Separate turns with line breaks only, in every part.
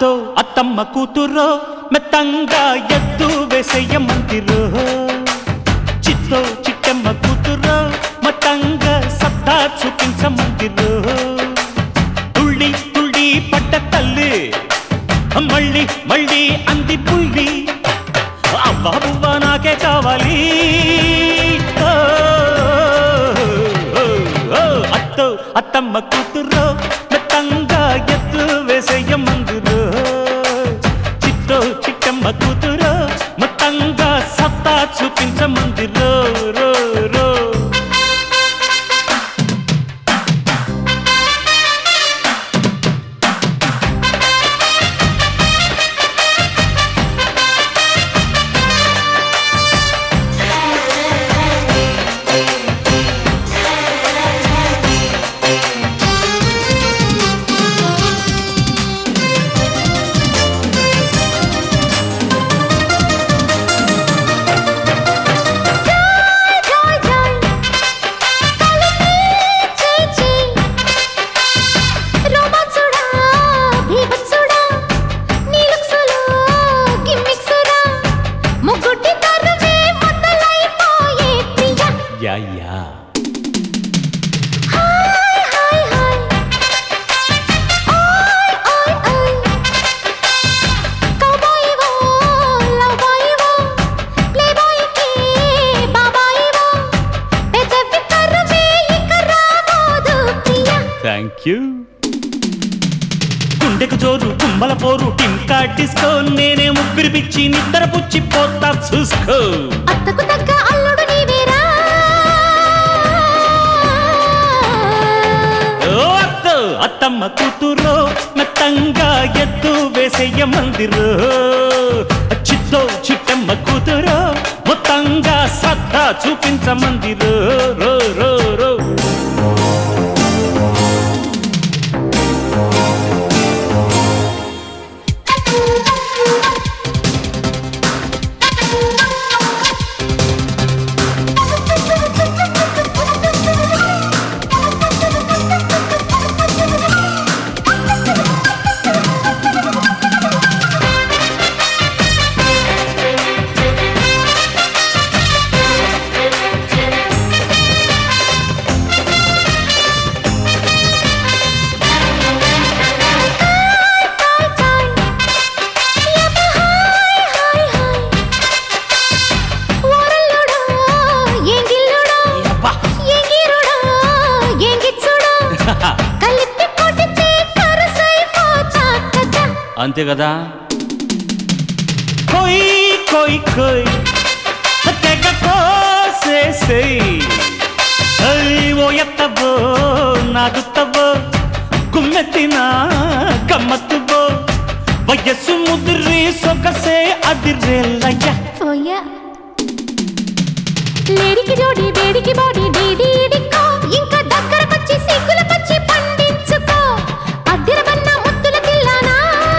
అత్తో అత్తమ్మ కూతురో మెత్తంగా ఎత్తు వేసేయ మందిరో చిత్తో చిట్టమ్మ కూతురో మత్తంగా సత్తా చూపించమందిరో తుళ్ళి తుళ్ళి పడ్డ తల్లి మళ్ళీ మళ్ళీ అంది పుల్లి అవ్వ నాకే కావాలి ఓ, ఓ, ఓ, అత్తో అత్తమ్మ కూతురో మెత్తంగా ఎత్తు వేసేయ మందురో చిట్టో చిట్టమ్మ కూతురో మొత్తంగా సత్తా చూపించమందిరో రో రో
జాయ్ జాయ్ కలిపి చేయి చేయి రోమాన్సుడా భీభత్సుడా నీలుక్సులో గిమ్మిక్సురా ముగ్గుటి తరువే మొదలైపోయే ప్రియ
యా యా
హాయ్ హాయ్ హాయ్ ఓయ్ ఓయ్ ఓయ్ కౌబాయివో లవ్బాయివో ప్లేబాయ్కి బాబాయివో పెదవి తరువే ఇక రాబోదు ప్రియ
థ్యాంక్ యూ గుండెకు జోరు కుమ్మల పోరు టింకా డిస్కో నేనే ముగ్గురు పిచ్చి నిద్ర పుచ్చి పోతా చూసుకో
అత్తకు తగ్గ అల్లుడు నీవేరా
ఓ అత్తో అత్తమ్మ కూతురు మెత్తంగా ఎత్తు వేసేయ మందిరు చిత్తో చిట్టమ్మ కూతురు మొత్తంగా సత్తా చూపించమందిరు రో రో రో
హాయ్ హాయ్ యమ హాయ్ హాయ్ హాయ్ ఓరల్లుడా ఏంగిల్లుడా ఏంగిరుడా ఏంగిచ్చుడా కలిపి కొడితే కరసైపోతా కదా
అంతే కదా కొయ్ కొయ్ కొయ్ తెగ కోసేసేయ్ ఓ ఎత్తవో నాగుత్తవో గుమ్మెత్తిన గమ్మత్తువో వయస్సు ముదిరి సొగసే అదిరేలయ్య
పోయా లేడికి జోడి వేడికి బాడీ డీడీడికో ఇంకా దగ్గరకొచ్చి సిగ్గుల పచ్చి పండించుకో అద్దిరబన్న ముద్దుల తిల్లానా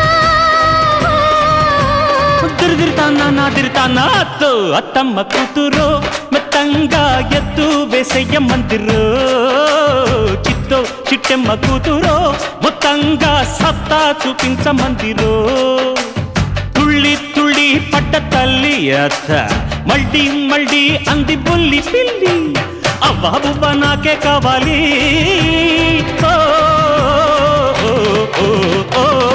తిరిగిరితానా నా తిరితానా అత్తు అత్తమ్మ కూతురు మెత్తంగా ఎత్తు వేసయ్య మందిరు చిత్తో చిట్టెమ్మ కూతురు మొత్తంగా సత్తా చూపించమందిరు తుళ్ళి తుళ్ళి పడ్డ తల్లి అత్త మళ్ళీ మళ్ళీ అంది బుల్లి పిల్లి అవ్వ నాకే కావాలి ఓ ఓ ఓ ఓ